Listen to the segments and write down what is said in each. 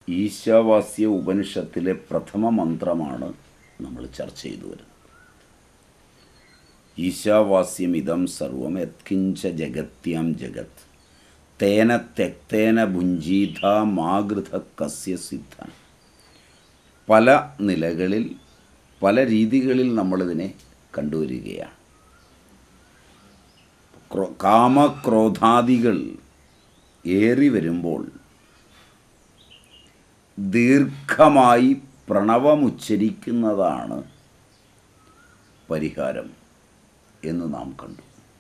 ഈശാവാസ്യ ഉപനിഷത്തിലെ പ്രഥമ മന്ത്രമാണ് നമ്മൾ ചർച്ച ചെയ്തു വരുന്നത് ഈശാവാസ്യമിതം സർവം യത്കിഞ്ച ജഗത്യാം ജഗത് തേന തെക്തേന ഭുഞ്ചീത മാഗൃത കസ്യ സിദ്ധ പല നിലകളിൽ പല രീതികളിൽ നമ്മളിതിനെ കണ്ടുവരികയാണ് ക്രോ- കാമക്രോധാദികൾ ഏറി വരുമ്പോൾ ദീർഘമായി പ്രണവമുച്ചരിക്കുന്നതാണ് പരിഹാരം എന്ന് നാം കണ്ടു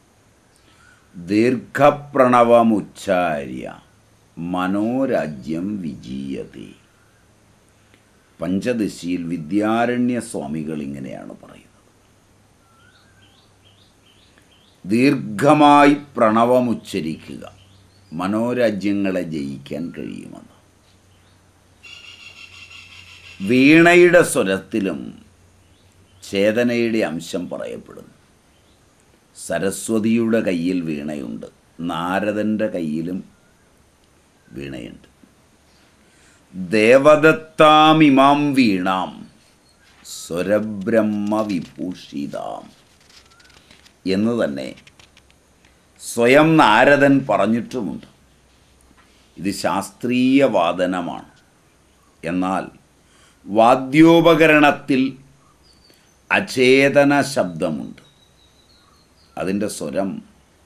ദീർഘപ്രണവമുച്ചാര്യ മനോരാജ്യം വിജീയതേ പഞ്ചദശിയിൽ വിദ്യാരണ്യ സ്വാമികൾ ഇങ്ങനെയാണ് പറയുന്നത് ദീർഘമായി പ്രണവമുച്ചരിക്കുക മനോരാജ്യങ്ങളെ ജയിക്കാൻ കഴിയുമെന്ന് വീണയുടെ സ്വരത്തിലും ചേതനയുടെ അംശം പറയപ്പെടുന്നു സരസ്വതിയുടെ കയ്യിൽ വീണയുണ്ട് നാരദൻ്റെ കയ്യിലും വീണയുണ്ട് ദേവദത്താമിമാം വീണാം സ്വരബ്രഹ്മ വിഭൂഷിതാം എന്ന് തന്നെ സ്വയം നാരദൻ പറഞ്ഞിട്ടുമുണ്ട് ഇത് ശാസ്ത്രീയ വാദനമാണ് എന്നാൽ വാദ്യോപകരണത്തിൽ അചേതന ശബ്ദമുണ്ട് അതിൻ്റെ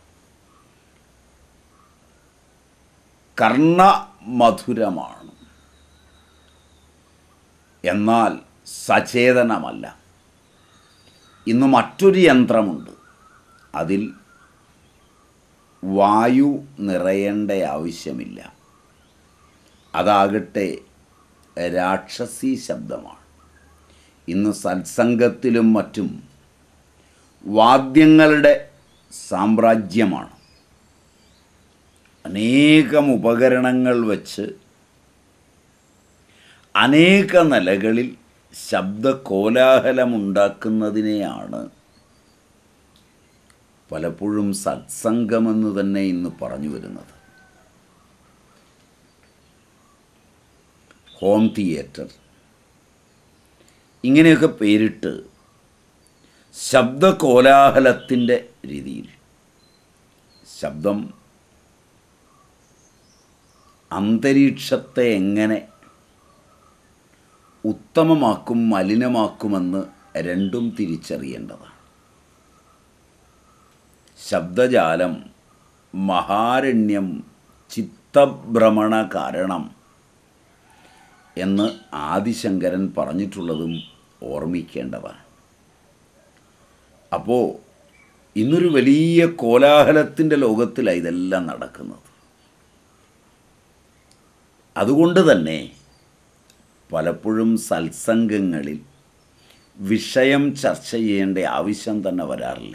സ്വരം കർണമധുരമാണ് എന്നാൽ സചേതനമല്ല ഇന്ന് മറ്റൊരു യന്ത്രമുണ്ട് അതിൽ വായു നിറയേണ്ട ആവശ്യമില്ല അതാകട്ടെ രാക്ഷസി ശബ്ദമാണ് ഇന്ന് സത്സംഗത്തിലും മറ്റും വാദ്യങ്ങളുടെ സാമ്രാജ്യമാണ് അനേകം ഉപകരണങ്ങൾ വച്ച് അനേക നിലകളിൽ ശബ്ദ കോലാഹലമുണ്ടാക്കുന്നതിനെയാണ് പലപ്പോഴും സത്സംഗമെന്ന് തന്നെ ഇന്ന് പറഞ്ഞു വരുന്നത് ഹോം തിയേറ്റർ ഇങ്ങനെയൊക്കെ പേരിട്ട് ശബ്ദ കോലാഹലത്തിൻ്റെ രീതിയിൽ ശബ്ദം അന്തരീക്ഷത്തെ എങ്ങനെ ഉത്തമമാക്കും മലിനമാക്കുമെന്ന് രണ്ടും തിരിച്ചറിയേണ്ടതാണ് ശബ്ദജാലം മഹാരണ്യം ചിത്തഭ്രമണ കാരണം എന്ന് ആദിശങ്കരൻ പറഞ്ഞിട്ടുള്ളതും ഓർമ്മിക്കേണ്ടതാണ് അപ്പോൾ ഇന്നൊരു വലിയ കോലാഹലത്തിൻ്റെ ലോകത്തിലാണ് ഇതെല്ലാം നടക്കുന്നത് അതുകൊണ്ട് തന്നെ പലപ്പോഴും സത്സംഗങ്ങളിൽ വിഷയം ചർച്ച ചെയ്യേണ്ട ആവശ്യം തന്നെ വരാറില്ല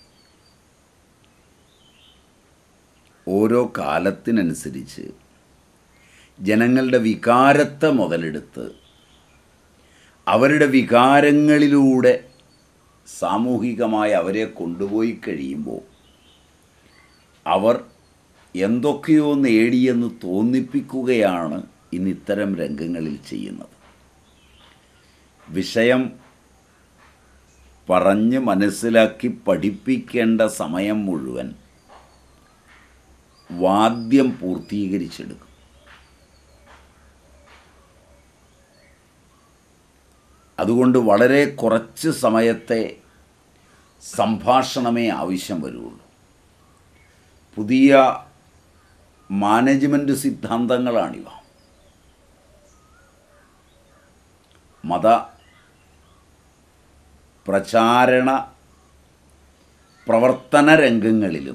ഓരോ കാലത്തിനനുസരിച്ച് ജനങ്ങളുടെ വികാരത്തെ മുതലെടുത്ത് അവരുടെ വികാരങ്ങളിലൂടെ സാമൂഹികമായി അവരെ കൊണ്ടുപോയി കഴിയുമ്പോൾ അവർ എന്തൊക്കെയോ നേടിയെന്ന് തോന്നിപ്പിക്കുകയാണ് ഇന്ന് ഇത്തരം രംഗങ്ങളിൽ ചെയ്യുന്നത് വിഷയം പറഞ്ഞ് മനസ്സിലാക്കി പഠിപ്പിക്കേണ്ട സമയം മുഴുവൻ വാദ്യം പൂർത്തീകരിച്ചെടുക്കും അതുകൊണ്ട് വളരെ കുറച്ച് സമയത്തെ സംഭാഷണമേ ആവശ്യം വരുള്ളൂ പുതിയ മാനേജ്മെൻറ്റ് സിദ്ധാന്തങ്ങളാണിവ മത പ്രചാരണ പ്രവർത്തന രംഗങ്ങളിലും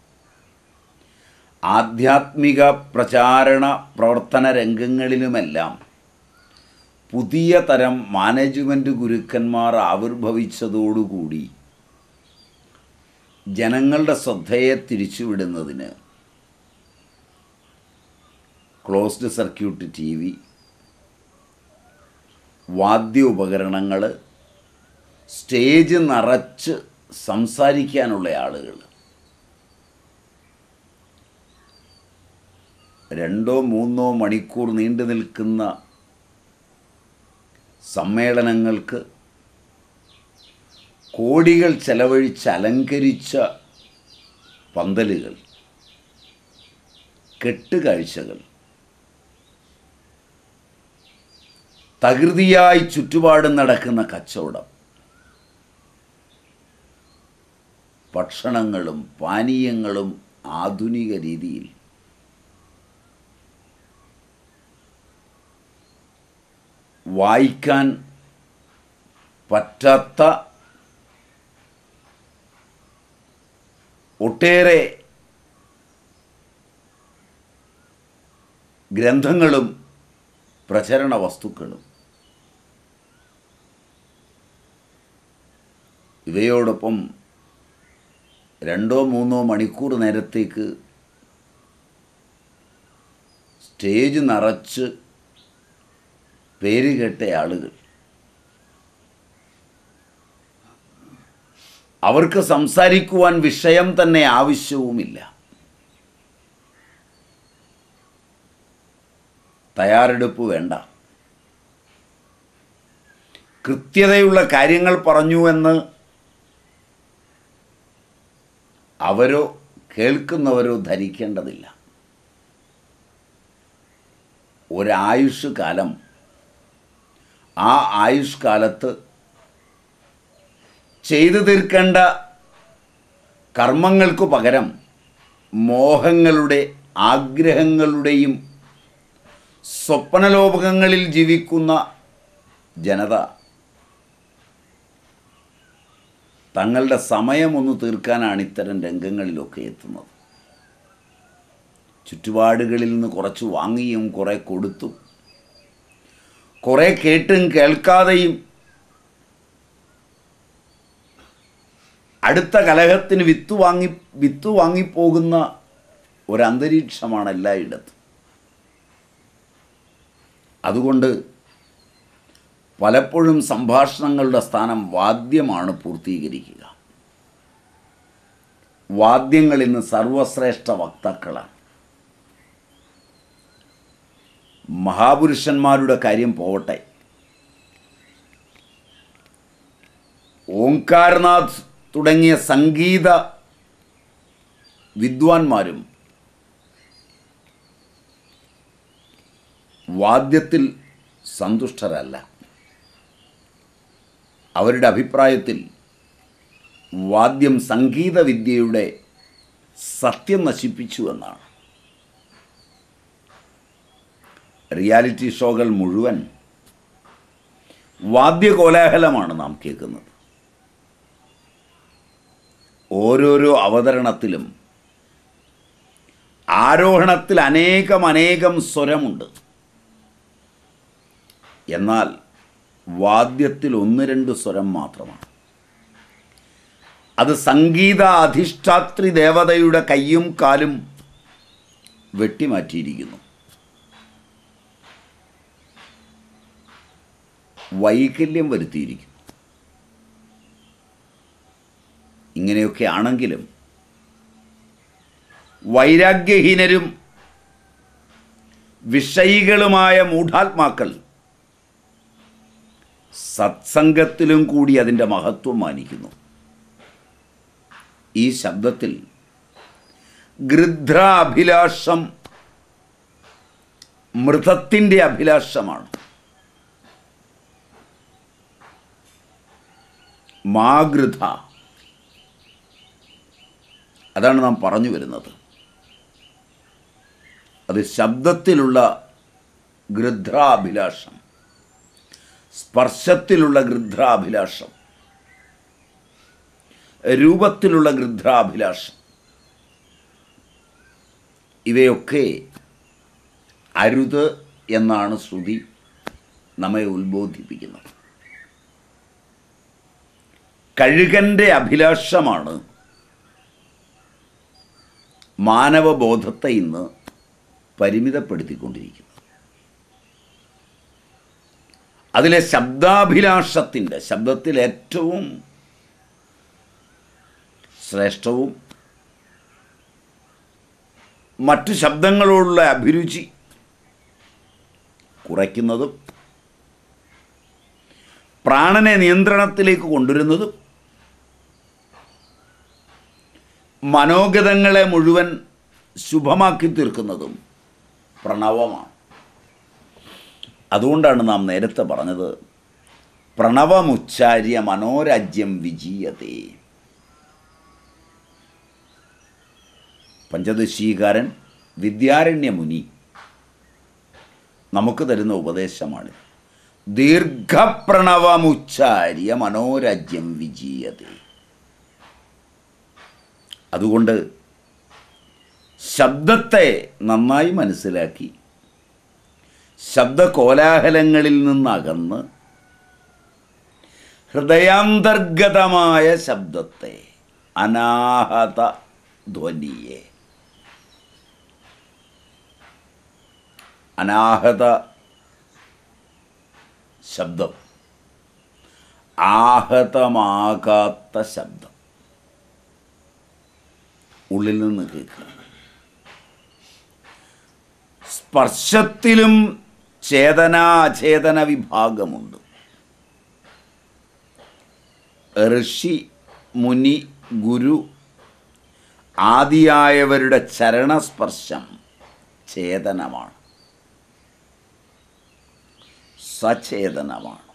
ആധ്യാത്മിക പ്രചാരണ പ്രവർത്തന രംഗങ്ങളിലുമെല്ലാം പുതിയ തരം മാനേജ്മെൻറ്റ് ഗുരുക്കന്മാർ ആവിർഭവിച്ചതോടുകൂടി ജനങ്ങളുടെ ശ്രദ്ധയെ തിരിച്ചുവിടുന്നതിന് ക്ലോസ്ഡ് സർക്യൂട്ട് ടി വി വാദ്യ ഉപകരണങ്ങൾ സ്റ്റേജ് നിറച്ച് സംസാരിക്കാനുള്ള ആളുകൾ രണ്ടോ മൂന്നോ മണിക്കൂർ നീണ്ടു നിൽക്കുന്ന സമ്മേളനങ്ങൾക്ക് കോടികൾ ചെലവഴിച്ച് അലങ്കരിച്ച പന്തലുകൾ കെട്ടുകാഴ്ചകൾ തകൃതിയായി ചുറ്റുപാടും നടക്കുന്ന കച്ചവടം ഭക്ഷണങ്ങളും പാനീയങ്ങളും ആധുനിക രീതിയിൽ വായിക്കാൻ പറ്റാത്ത ഒട്ടേറെ ഗ്രന്ഥങ്ങളും പ്രചരണ വസ്തുക്കളും ഇവയോടൊപ്പം രണ്ടോ മൂന്നോ മണിക്കൂർ നേരത്തേക്ക് സ്റ്റേജ് നിറച്ച് പേര് കേട്ട ആളുകൾ അവർക്ക് സംസാരിക്കുവാൻ വിഷയം തന്നെ ആവശ്യവുമില്ല തയ്യാറെടുപ്പ് വേണ്ട കൃത്യതയുള്ള കാര്യങ്ങൾ പറഞ്ഞു എന്ന് അവരോ കേൾക്കുന്നവരോ ധരിക്കേണ്ടതില്ല ഒരായുഷ് കാലം ആ ആയുഷ് കാലത്ത് ചെയ്തു തീർക്കേണ്ട കർമ്മങ്ങൾക്കു പകരം മോഹങ്ങളുടെ ആഗ്രഹങ്ങളുടെയും സ്വപ്നലോകങ്ങളിൽ ജീവിക്കുന്ന ജനത തങ്ങളുടെ സമയമൊന്ന് തീർക്കാനാണ് ഇത്തരം രംഗങ്ങളിലൊക്കെ എത്തുന്നത് ചുറ്റുപാടുകളിൽ നിന്ന് കുറച്ച് വാങ്ങിയും കുറേ കൊടുത്തും കുറേ കേട്ടും കേൾക്കാതെയും അടുത്ത കലഹത്തിന് വിത്ത് വാങ്ങി വിത്ത് വാങ്ങിപ്പോകുന്ന ഒരന്തരീക്ഷമാണ് എല്ലായിടത്തും അതുകൊണ്ട് പലപ്പോഴും സംഭാഷണങ്ങളുടെ സ്ഥാനം വാദ്യമാണ് പൂർത്തീകരിക്കുക വാദ്യങ്ങൾ ഇന്ന് സർവശ്രേഷ്ഠ വക്താക്കളാണ് മഹാപുരുഷന്മാരുടെ കാര്യം പോവട്ടെ ഓംകാരനാഥ് തുടങ്ങിയ സംഗീത വിദ്വാൻമാരും വാദ്യത്തിൽ സന്തുഷ്ടരല്ല അവരുടെ അഭിപ്രായത്തിൽ വാദ്യം സംഗീത വിദ്യയുടെ സത്യം നശിപ്പിച്ചു എന്നാണ് റിയാലിറ്റി ഷോകൾ മുഴുവൻ വാദ്യകോലാഹലമാണ് നാം കേൾക്കുന്നത് ഓരോരോ അവതരണത്തിലും ആരോഹണത്തിൽ അനേകം അനേകം സ്വരമുണ്ട് എന്നാൽ വാദ്യത്തിൽ ഒന്ന് രണ്ട് സ്വരം മാത്രമാണ് അത് സംഗീത അധിഷ്ഠാത്രി ദേവതയുടെ കയ്യും കാലും വെട്ടിമാറ്റിയിരിക്കുന്നു വൈകല്യം വരുത്തിയിരിക്കുന്നു ഇങ്ങനെയൊക്കെ ആണെങ്കിലും വൈരാഗ്യഹീനരും വിഷയികളുമായ മൂഢാത്മാക്കൾ സത്സംഗത്തിലും കൂടി അതിൻ്റെ മഹത്വം മാനിക്കുന്നു ഈ ശബ്ദത്തിൽ ഗൃധ്ര അഭിലാഷം മൃതത്തിൻ്റെ അഭിലാഷമാണ് മാഗൃധ അതാണ് നാം പറഞ്ഞു വരുന്നത് അത് ശബ്ദത്തിലുള്ള ഗൃധ്രാഭിലാഷം സ്പർശത്തിലുള്ള ഗൃധ്രാഭിലാഷം രൂപത്തിലുള്ള ഗൃധ്രാഭിലാഷം ഇവയൊക്കെ അരുത് എന്നാണ് ശ്രുതി നമ്മെ ഉത്ബോധിപ്പിക്കുന്നത് കഴുകൻ്റെ അഭിലാഷമാണ് മാനവബോധത്തെ ഇന്ന് പരിമിതപ്പെടുത്തിക്കൊണ്ടിരിക്കുന്നത് അതിലെ ശബ്ദാഭിലാഷത്തിൻ്റെ ശബ്ദത്തിൽ ഏറ്റവും ശ്രേഷ്ഠവും മറ്റു ശബ്ദങ്ങളോടുള്ള അഭിരുചി കുറയ്ക്കുന്നതും പ്രാണനെ നിയന്ത്രണത്തിലേക്ക് കൊണ്ടുവരുന്നതും മനോഗതങ്ങളെ മുഴുവൻ ശുഭമാക്കി തീർക്കുന്നതും പ്രണവമാണ് അതുകൊണ്ടാണ് നാം നേരത്തെ പറഞ്ഞത് പ്രണവമുച്ചാര്യ മനോരാജ്യം വിജീയതേ പഞ്ചദശീകാരൻ വിദ്യാരണ്യമുനി നമുക്ക് തരുന്ന ഉപദേശമാണ് ദീർഘപ്രണവമുച്ചാര്യ മനോരാജ്യം വിജീയതേ അതുകൊണ്ട് ശബ്ദത്തെ നന്നായി മനസ്സിലാക്കി ശബ്ദകോലാഹലങ്ങളിൽ നിന്നകന്ന് ഹൃദയാന്തർഗതമായ ശബ്ദത്തെ അനാഹത ധ്വനിയെ അനാഹത ശബ്ദം ആഹതമാകാത്ത ശബ്ദം ഉള്ളിൽ നിന്ന് കേൾക്കുക സ്പർശത്തിലും ചേതനാചേതന വിഭാഗമുണ്ട് ഋഷി മുനി ഗുരു ആദിയായവരുടെ ചരണസ്പർശം ചേതനമാണ് സചേതനമാണ്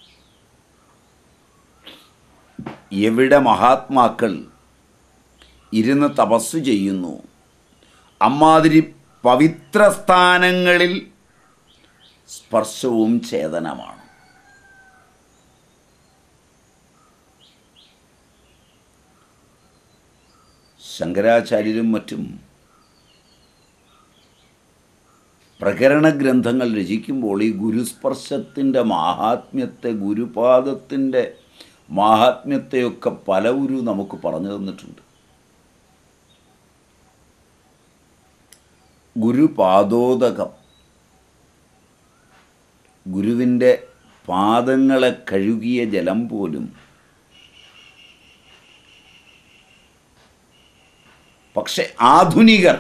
എവിടെ മഹാത്മാക്കൾ ഇരുന്ന് തപസ് ചെയ്യുന്നു അമ്മാതിരി പവിത്ര സ്ഥാനങ്ങളിൽ സ്പർശവും ചേതനമാണ് ശങ്കരാചാര്യരും മറ്റും പ്രകരണ ഗ്രന്ഥങ്ങൾ രചിക്കുമ്പോൾ ഈ ഗുരുസ്പർശത്തിൻ്റെ മാഹാത്മ്യത്തെ ഗുരുപാദത്തിൻ്റെ മാഹാത്മ്യത്തെയൊക്കെ പലവരു നമുക്ക് പറഞ്ഞു തന്നിട്ടുണ്ട് ഗുരുപാദോദകം ഗുരുവിൻ്റെ പാദങ്ങളെ കഴുകിയ ജലം പോലും പക്ഷെ ആധുനികർ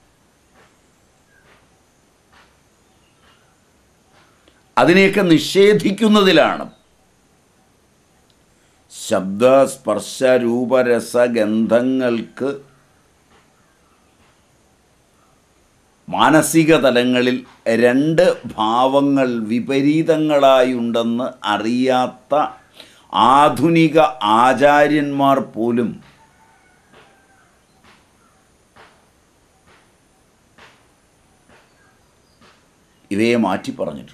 അതിനെയൊക്കെ നിഷേധിക്കുന്നതിലാണ് ശബ്ദ സ്പർശ രൂപരസ ഗന്ധങ്ങൾക്ക് മാനസിക തലങ്ങളിൽ രണ്ട് ഭാവങ്ങൾ വിപരീതങ്ങളായുണ്ടെന്ന് അറിയാത്ത ആധുനിക ആചാര്യന്മാർ പോലും ഇവയെ മാറ്റി പറഞ്ഞിട്ടുണ്ട്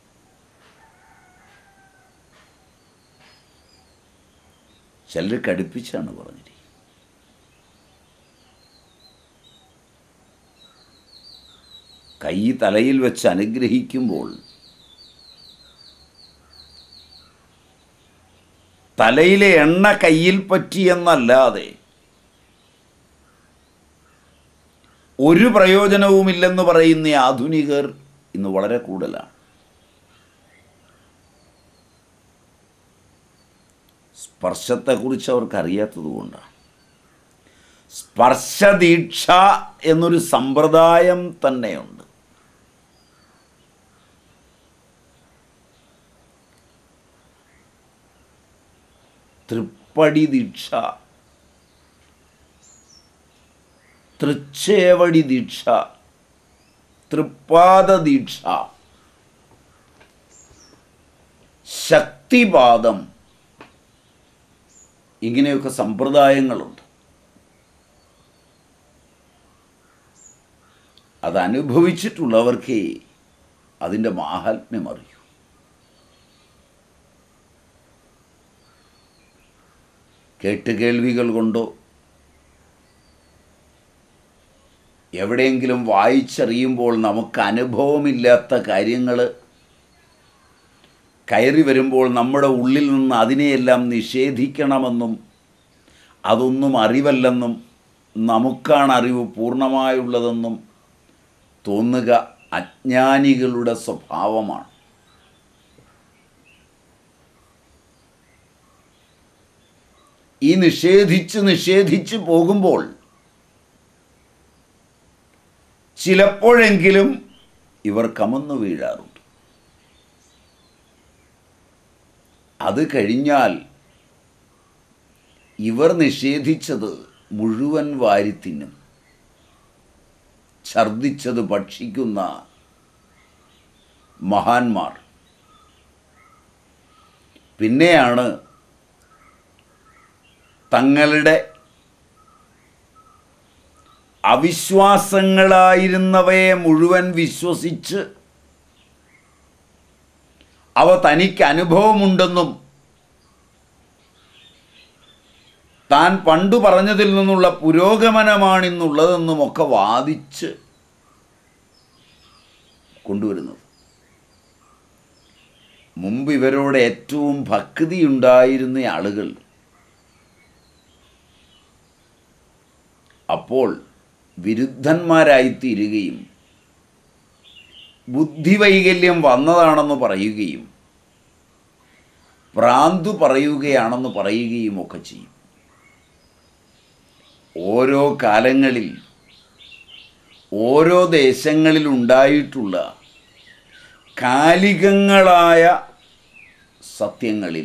ചിലർ കടുപ്പിച്ചാണ് പറഞ്ഞിരിക്കുന്നത് കൈ തലയിൽ വെച്ച് അനുഗ്രഹിക്കുമ്പോൾ തലയിലെ എണ്ണ കയ്യിൽ പറ്റിയെന്നല്ലാതെ ഒരു പ്രയോജനവുമില്ലെന്ന് പറയുന്ന ഈ ആധുനികർ ഇന്ന് വളരെ കൂടുതലാണ് സ്പർശത്തെക്കുറിച്ച് അവർക്ക് അറിയാത്തത് കൊണ്ടാണ് സ്പർശദീക്ഷ എന്നൊരു സമ്പ്രദായം തന്നെയുണ്ട് തൃപ്പടി ദീക്ഷ തൃച്ചേവടി ദീക്ഷ തൃപ്പാദ ദീക്ഷ ശക്തിപാദം ഇങ്ങനെയൊക്കെ സമ്പ്രദായങ്ങളുണ്ട് അതനുഭവിച്ചിട്ടുള്ളവർക്കേ അതിൻ്റെ മാഹാത്മ്യം അറിയൂ കേട്ടുകേൾവികൾ കൊണ്ടോ എവിടെയെങ്കിലും വായിച്ചറിയുമ്പോൾ നമുക്ക് അനുഭവമില്ലാത്ത കാര്യങ്ങൾ കയറി വരുമ്പോൾ നമ്മുടെ ഉള്ളിൽ നിന്ന് അതിനെയെല്ലാം നിഷേധിക്കണമെന്നും അതൊന്നും അറിവല്ലെന്നും നമുക്കാണ് അറിവ് പൂർണ്ണമായുള്ളതെന്നും തോന്നുക അജ്ഞാനികളുടെ സ്വഭാവമാണ് ഈ നിഷേധിച്ച് നിഷേധിച്ച് പോകുമ്പോൾ ചിലപ്പോഴെങ്കിലും ഇവർ കമന്നു വീഴാറുണ്ട് അത് കഴിഞ്ഞാൽ ഇവർ നിഷേധിച്ചത് മുഴുവൻ വാരിത്തിന്നും ഛർദിച്ചത് ഭക്ഷിക്കുന്ന മഹാന്മാർ പിന്നെയാണ് തങ്ങളുടെ അവിശ്വാസങ്ങളായിരുന്നവയെ മുഴുവൻ വിശ്വസിച്ച് അവ തനിക്ക് അനുഭവമുണ്ടെന്നും താൻ പണ്ടു പറഞ്ഞതിൽ നിന്നുള്ള പുരോഗമനമാണിന്നുള്ളതെന്നും ഒക്കെ വാദിച്ച് കൊണ്ടുവരുന്നത് മുമ്പ് ഇവരോട് ഏറ്റവും ഭക്തിയുണ്ടായിരുന്ന ആളുകൾ അപ്പോൾ വിരുദ്ധന്മാരായിത്തീരുകയും ബുദ്ധിവൈകല്യം വന്നതാണെന്ന് പറയുകയും പ്രാന്തു പറയുകയാണെന്ന് പറയുകയും ഒക്കെ ചെയ്യും ഓരോ കാലങ്ങളിൽ ഓരോ ദേശങ്ങളിൽ ഉണ്ടായിട്ടുള്ള കാലികങ്ങളായ സത്യങ്ങളിൽ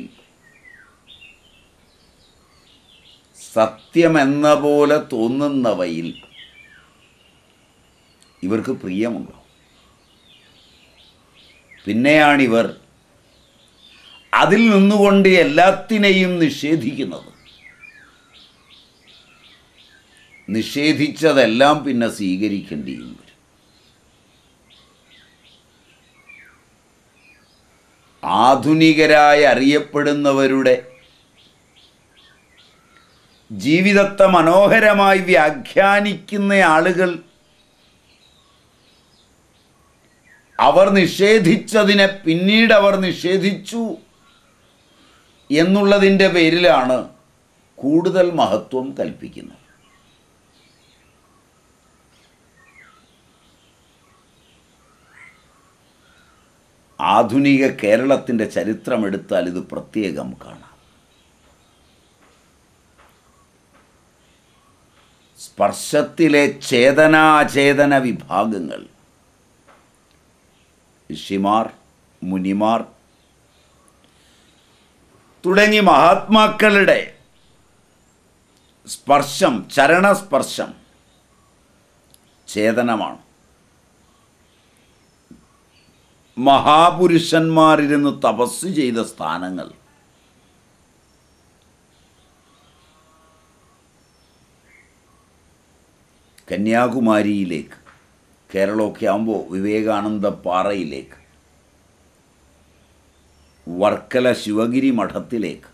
സത്യമെന്ന പോലെ തോന്നുന്നവയിൽ ഇവർക്ക് പ്രിയമുണ്ടോ പിന്നെയാണിവർ അതിൽ നിന്നുകൊണ്ട് എല്ലാത്തിനെയും നിഷേധിക്കുന്നത് നിഷേധിച്ചതെല്ലാം പിന്നെ സ്വീകരിക്കേണ്ടിയും വരും ആധുനികരായി അറിയപ്പെടുന്നവരുടെ ജീവിതത്തെ മനോഹരമായി വ്യാഖ്യാനിക്കുന്ന ആളുകൾ അവർ നിഷേധിച്ചതിനെ പിന്നീട് അവർ നിഷേധിച്ചു എന്നുള്ളതിൻ്റെ പേരിലാണ് കൂടുതൽ മഹത്വം കൽപ്പിക്കുന്നത് ആധുനിക കേരളത്തിൻ്റെ ചരിത്രമെടുത്താൽ ഇത് പ്രത്യേകം കാണാം സ്പർശത്തിലെ ചേതനാചേതന വിഭാഗങ്ങൾ ഋഷിമാർ മുനിമാർ തുടങ്ങി മഹാത്മാക്കളുടെ സ്പർശം ചരണസ്പർശം ചേതനമാണ് മഹാപുരുഷന്മാരിരുന്ന് തപസ് ചെയ്ത സ്ഥാനങ്ങൾ കന്യാകുമാരിയിലേക്ക് കേരളമൊക്കെ ആകുമ്പോൾ വിവേകാനന്ദ പാറയിലേക്ക് വർക്കല ശിവഗിരി മഠത്തിലേക്ക്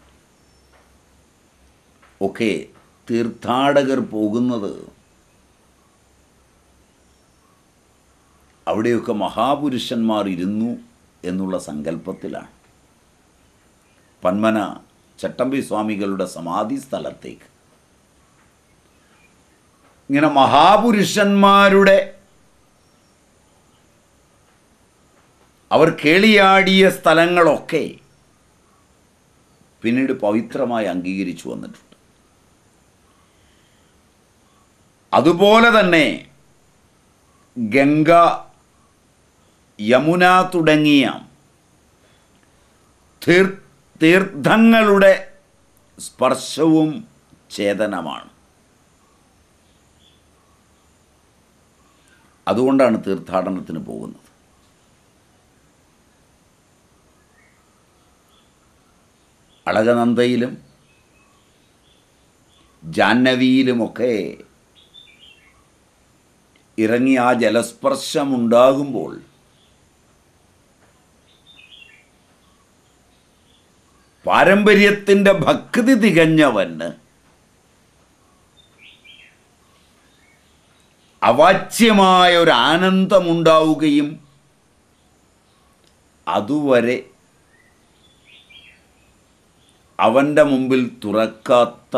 ഒക്കെ തീർത്ഥാടകർ പോകുന്നത് അവിടെയൊക്കെ മഹാപുരുഷന്മാർ ഇരുന്നു എന്നുള്ള സങ്കല്പത്തിലാണ് പന്മന ചട്ടമ്പി സ്വാമികളുടെ സമാധി സ്ഥലത്തേക്ക് ഇങ്ങനെ മഹാപുരുഷന്മാരുടെ അവർ കേളിയാടിയ സ്ഥലങ്ങളൊക്കെ പിന്നീട് പവിത്രമായി അംഗീകരിച്ചു വന്നിട്ടുണ്ട് അതുപോലെ തന്നെ ഗംഗ യമുന തുടങ്ങിയ തീർ തീർത്ഥങ്ങളുടെ സ്പർശവും ചേതനമാണ് അതുകൊണ്ടാണ് തീർത്ഥാടനത്തിന് പോകുന്നത് അളകനന്ദയിലും ജാഹ്നവിയിലുമൊക്കെ ഇറങ്ങി ആ ജലസ്പർശമുണ്ടാകുമ്പോൾ പാരമ്പര്യത്തിൻ്റെ ഭക്തി തികഞ്ഞവന് അവാച്യമായ ഒരു ആനന്ദമുണ്ടാവുകയും അതുവരെ അവൻ്റെ മുമ്പിൽ തുറക്കാത്ത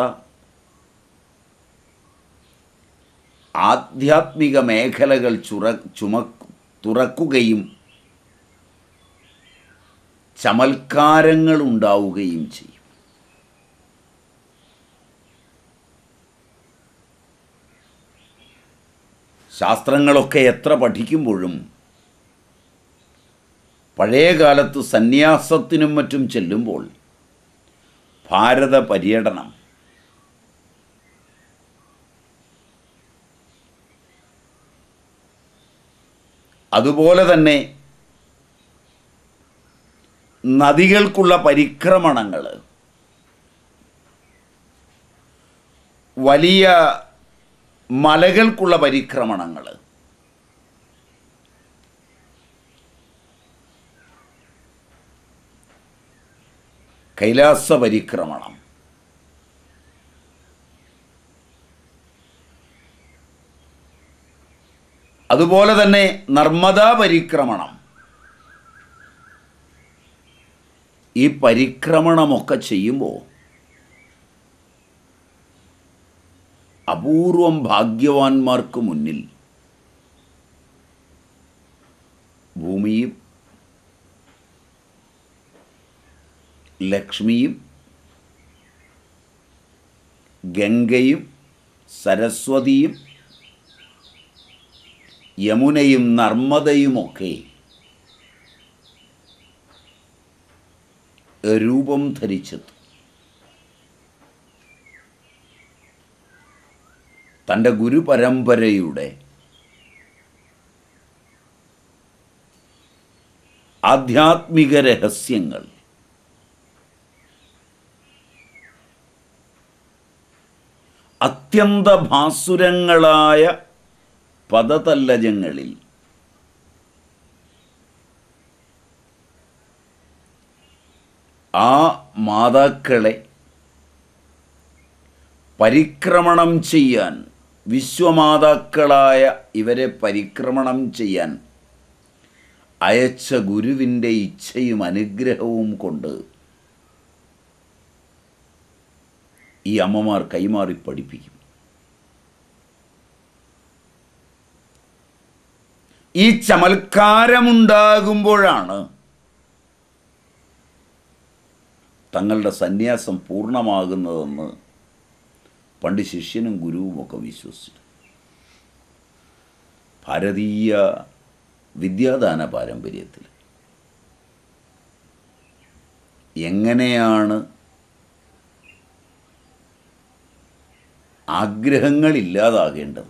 ആധ്യാത്മിക മേഖലകൾ ചുറ ചുമ തുറക്കുകയും ചമൽക്കാരങ്ങൾ ഉണ്ടാവുകയും ചെയ്യും ശാസ്ത്രങ്ങളൊക്കെ എത്ര പഠിക്കുമ്പോഴും പഴയ കാലത്ത് സന്യാസത്തിനും മറ്റും ചെല്ലുമ്പോൾ ഭാരത പര്യടനം അതുപോലെ തന്നെ നദികൾക്കുള്ള പരിക്രമണങ്ങൾ വലിയ മലകൾക്കുള്ള പരിക്രമണങ്ങൾ കൈലാസ പരിക്രമണം അതുപോലെ തന്നെ നർമ്മദാ പരിക്രമണം ഈ പരിക്രമണമൊക്കെ ചെയ്യുമ്പോൾ അപൂർവം ഭാഗ്യവാന്മാർക്ക് മുന്നിൽ ഭൂമിയും ലക്ഷ്മിയും ഗംഗയും സരസ്വതിയും യമുനയും നർമ്മദയുമൊക്കെ രൂപം ധരിച്ചെത്തും തൻ്റെ ഗുരുപരമ്പരയുടെ ആധ്യാത്മിക രഹസ്യങ്ങൾ അത്യന്ത ഭാസുരങ്ങളായ പദതല്ലജങ്ങളിൽ ആ മാതാക്കളെ പരിക്രമണം ചെയ്യാൻ വിശ്വമാതാക്കളായ ഇവരെ പരിക്രമണം ചെയ്യാൻ അയച്ച ഗുരുവിൻ്റെ ഇച്ഛയും അനുഗ്രഹവും കൊണ്ട് ഈ അമ്മമാർ കൈമാറി പഠിപ്പിക്കും ഈ ചമൽക്കാരമുണ്ടാകുമ്പോഴാണ് തങ്ങളുടെ സന്യാസം പൂർണ്ണമാകുന്നതെന്ന് പണ്ട് ശിഷ്യനും ഗുരുവുമൊക്കെ വിശ്വസിച്ചു ഭാരതീയ വിദ്യാദാന പാരമ്പര്യത്തിൽ എങ്ങനെയാണ് ആഗ്രഹങ്ങളില്ലാതാകേണ്ടത്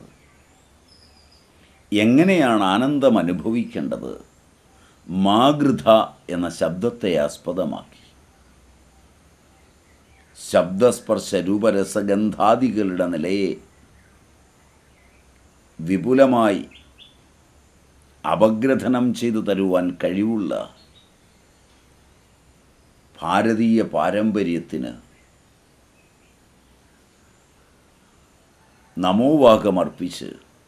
എങ്ങനെയാണ് ആനന്ദം അനുഭവിക്കേണ്ടത് മാഗൃത എന്ന ശബ്ദത്തെ ആസ്പദമാക്കി ശബ്ദസ്പർശ രൂപരസഗന്ധാദികളുടെ നിലയെ വിപുലമായി അപഗ്രഥനം ചെയ്തു തരുവാൻ കഴിവുള്ള ഭാരതീയ പാരമ്പര്യത്തിന് നമോവാകമർപ്പിച്ച്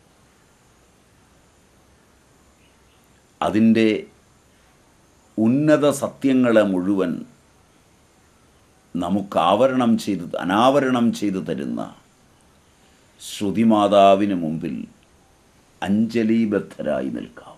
അതിൻ്റെ ഉന്നത സത്യങ്ങളെ മുഴുവൻ നമുക്ക് ആവരണം ചെയ്ത് അനാവരണം ചെയ്തു തരുന്ന ശ്രുതിമാതാവിന് മുമ്പിൽ അഞ്ജലീബദ്ധരായി നിൽക്കാം